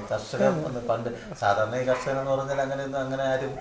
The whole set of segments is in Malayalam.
കർഷകർ എന്ന് പണ്ട് സാധാരണ ഈ കർഷകൻ എന്ന് പറഞ്ഞാൽ അങ്ങനെ ഒന്നും അങ്ങനെ ആരും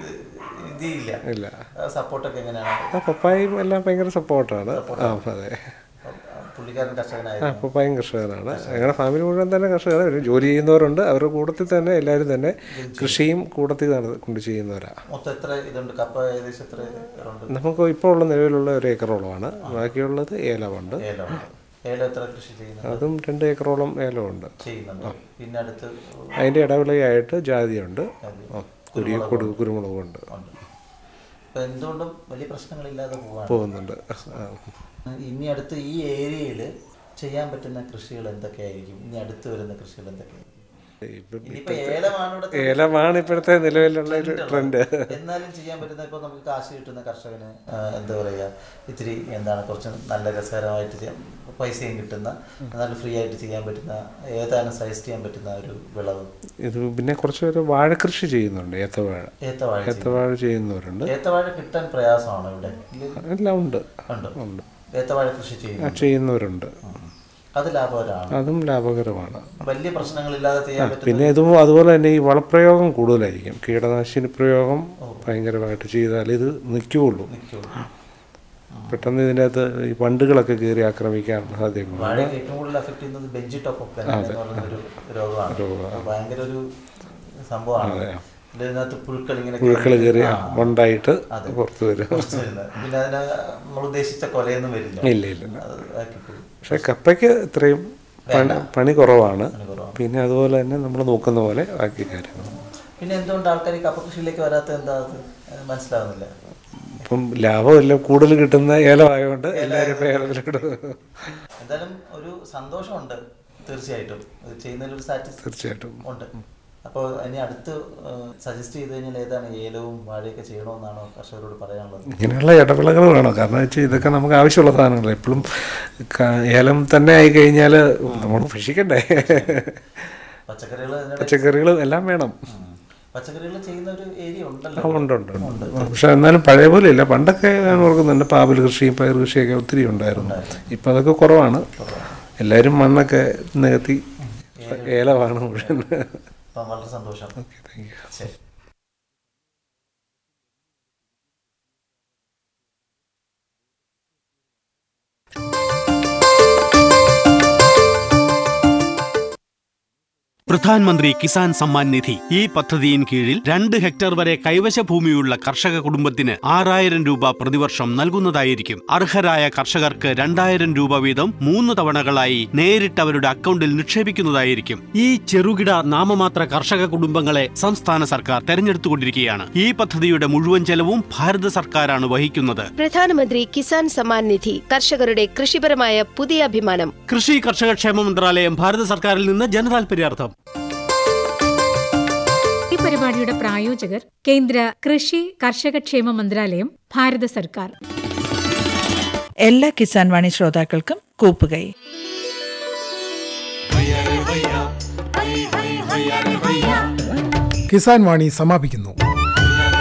ഇത് ചെയ്യില്ല ഇല്ല സപ്പോർട്ടൊക്കെ എങ്ങനെയാണ് ആ പപ്പായും എല്ലാം ഭയങ്കര സപ്പോർട്ടാണ് ആ അതെ പുള്ളിക്കാരൻ ആ കർഷകനായിരുന്നു പപ്പായും കർഷകനാണ് ഞങ്ങളുടെ ഫാമിലി മുഴുവൻ തന്നെ കർഷകർ പിന്നെ ജോലി ചെയ്യുന്നവരുണ്ട് അവരുടെ കൂട്ടത്തിൽ തന്നെ എല്ലാവരും തന്നെ കൃഷിയും കൂട്ടത്തിൽ നട കൊണ്ട് ചെയ്യുന്നവരാണ് മൊത്തം എത്ര ഇതുണ്ട് കപ്പ ഏകദേശം എത്ര ഉണ്ട് നമുക്ക് ഇപ്പോൾ ഉള്ള നിലവിലുള്ള ഒരു ഏക്കറോളമാണ് ബാക്കിയുള്ളത് ഏലമുണ്ട് ഏലം ഏലം എത്ര കൃഷി ചെയ്യുന്നുണ്ട് അതും രണ്ട് ഏക്കറോളം ഏലമുണ്ട് ചെയ്യുന്നുണ്ട് പിന്നെ അടുത്ത് അതിൻ്റെ ഇടവിളയായിട്ട് ജാതിയുണ്ട് ആ, കുരി കൊടു കുരുമുളകുണ്ട് ഉണ്ട് അപ്പൊ എന്തുകൊണ്ടും വലിയ പ്രശ്നങ്ങളില്ലാതെ പോവാണ് പോകുന്നുണ്ട് ആ. ഇനി അടുത്ത് ഈ ഏരിയയിൽ ചെയ്യാൻ പറ്റുന്ന കൃഷികൾ എന്തൊക്കെയായിരിക്കും ഇനി അടുത്ത് വരുന്ന കൃഷികൾ എന്തൊക്കെയായിരിക്കും ഇപ്പം ഇനിയിപ്പോ ഏലമാണ് ഇവിടെ ഏലമാണ് ഇപ്പോഴത്തെ നിലവിലുള്ള ഒരു ട്രെൻഡ് എന്നാലും ചെയ്യാൻ പറ്റുന്ന ഇപ്പൊ നമുക്ക് കാശ് കിട്ടുന്ന കർഷകന് ആ, എന്താ പറയാ ഇത്തിരി എന്താണ് കുറച്ച് നല്ല രസകരമായിട്ട് ചെയ്യാൻ പൈസയും കിട്ടുന്ന നല്ല ഫ്രീ ആയിട്ട് ചെയ്യാൻ പറ്റുന്ന ഏതാണ് സജസ്റ്റ് ചെയ്യാൻ പറ്റുന്ന ഒരു വിളവ് ഇത് പിന്നെ കുറച്ച് പേര് വാഴക്കൃഷി ചെയ്യുന്നുണ്ട് ഏത്തവാഴ ഏത്തവാഴ ചെയ്യും. ഏത്തവാഴ ചെയ്യുന്നവരുണ്ട് ഏത്തവാഴ കിട്ടാൻ പ്രയാസമാണോ ഇവിടെ ഇല്ല- എല്ലാം ഉണ്ട് ഉണ്ട് ഉണ്ട് ഏത്തവാഴ കൃഷി ആ, ചെയ്യുന്നു ചെയ്യുന്നവരുണ്ട് അത് ലാഭകരമാണ് അതും ലാഭകരമാണ് വലിയ പ്രശ്നങ്ങളില്ലാതെ ചെയ്യാൻ പറ്റുന്ന പിന്നെ ഇതും അതുപോലെ തന്നെ ഈ വളപ്രയോഗം കൂടുതലായിരിക്കും കീടനാശിനി പ്രയോഗം ഭയങ്കരമായിട്ട് ചെയ്താൽ ഇത് നിൽക്കുകയുള്ളൂ പെട്ടെന്ന് ഇതിൻ്റെ അകത്ത് ഈ വണ്ടുകളൊക്കെ കയറി ആക്രമിക്കാൻ സാധ്യതയുണ്ട് വാഴയ്ക്ക് ഏറ്റവും കൂടുതൽ അഫക്ട് ചെയ്യുന്നത് ബെഞ്ചി ടോപ്പ് എന്ന് പറയുന്ന ഒരു രോഗമാണ് അത് ഭയങ്കര ഒരു സംഭവമാണ് ഇതിനകത്ത് പുഴുക്കൾ ഇങ്ങനെ പുഴുക്കൾ കയറി ഉണ്ടായിട്ട് പുറത്ത് വരും കുറച്ച് വരുന്നത്. പിന്നെ അതിന് നമ്മൾ ഉദ്ദേശിച്ച കൊലയൊന്നും വരില്ല ഇല്ല ഇല്ല ഇല്ല. അത് ആക്കിപ്പോയി. പക്ഷെ കപ്പയ്ക്ക് ഇത്രയും പണി പണി കുറവാണ് അതിന് കുറവാണ്. പിന്നെ അതുപോലെ തന്നെ നമ്മൾ നോക്കുന്ന പോലെ ബാക്കി കാര്യങ്ങൾ പിന്നെ എന്തുകൊണ്ട് ആൾക്കാർ ഈ കപ്പ കൃഷിയിലേക്ക് വരാത്ത എന്താ അത് മനസ്സിലാവുന്നില്ല ഇപ്പം ലാഭമില്ല കൂടുതൽ കിട്ടുന്ന ഏലമായതുകൊണ്ട് എല്ലാവരും ഇപ്പം ഏലത്തിലിടും എന്തായാലും ഒരു സന്തോഷമുണ്ട് തീർച്ചയായിട്ടും ഇത് ചെയ്യുന്നതിൽ ഒരു സാറ്റിസ്ഫാക്ഷൻ തീർച്ചയായിട്ടും ഉണ്ട് അപ്പോൾ ഇനി അടുത്ത് സജസ്റ്റ് ചെയ്ത് കഴിഞ്ഞാൽ ഏതാണ് ഏലവും വാഴയൊക്കെ ചെയ്യണമെന്നാണോ കർഷകരോട് പറയാനുള്ളത് ഇങ്ങനെയുള്ള ഇടവിളകൾ വേണം കാരണം വെച്ചാൽ ഇതൊക്കെ നമുക്ക് ആവശ്യമുള്ള സാധനങ്ങൾ എപ്പോഴും ഏലം തന്നെ ആയി കഴിഞ്ഞാൽ നമ്മൾ ഭക്ഷിക്കണ്ടേ പച്ചക്കറികൾ പച്ചക്കറികളും എല്ലാം വേണം പച്ചക്കറികൾ ചെയ്യുന്ന ഒരു ഏരിയ ഉണ്ടല്ലോ ആ, ഉണ്ട് ഉണ്ട് ഉണ്ട് പക്ഷെ എന്നാലും പഴയ പോലെ ഇല്ല പണ്ടൊക്കെ ഞാൻ ഓർക്കുന്നുണ്ട് പാവൽ കൃഷിയും പയർ കൃഷിയൊക്കെ ഒത്തിരി ഉണ്ടായിരുന്നു ഇപ്പം അതൊക്കെ കുറവാണ് എല്ലാവരും മണ്ണൊക്കെ നികത്തി ഏലമാണ് മുഴുവൻ അപ്പം വളരെ സന്തോഷം ഓക്കെ താങ്ക് യു ശരി പ്രധാൻമന്ത്രി കിസാൻ സമ്മാൻ നിധി ഈ പദ്ധതിയിൻ കീഴിൽ രണ്ട് ഹെക്ടർ വരെ കൈവശ ഭൂമിയുള്ള കർഷക കുടുംബത്തിന് ആറായിരം രൂപ പ്രതിവർഷം നൽകുന്നതായിരിക്കും അർഹരായ കർഷകർക്ക് രണ്ടായിരം രൂപ വീതം മൂന്ന് തവണകളായി നേരിട്ട് അവരുടെ അക്കൗണ്ടിൽ നിക്ഷേപിക്കുന്നതായിരിക്കും ഈ ചെറുകിട നാമമാത്ര കർഷക കുടുംബങ്ങളെ സംസ്ഥാന സർക്കാർ തെരഞ്ഞെടുത്തുകൊണ്ടിരിക്കുകയാണ് ഈ പദ്ധതിയുടെ മുഴുവൻ ചെലവും ഭാരത സർക്കാരാണ് വഹിക്കുന്നത് പ്രധാനമന്ത്രി കിസാൻ സമ്മാൻ നിധി കർഷകരുടെ കൃഷിപരമായ പുതിയ അഭിമാനം കൃഷി കർഷക ക്ഷേമ മന്ത്രാലയം ഭാരത സർക്കാരിൽ നിന്ന് ജനതാൽപര്യാർത്ഥം ഈ പരിപാടിയുടെ പ്രായോജകർ കേന്ദ്ര കൃഷി കർഷകക്ഷേമ മന്ത്രാലയം ഭാരത സർക്കാർ എല്ലാ കിസാൻ വാണി ശ്രോതാക്കൾക്കും കൂപ്പുകൈ കിസാൻ വാണി സമാപിക്കുന്നു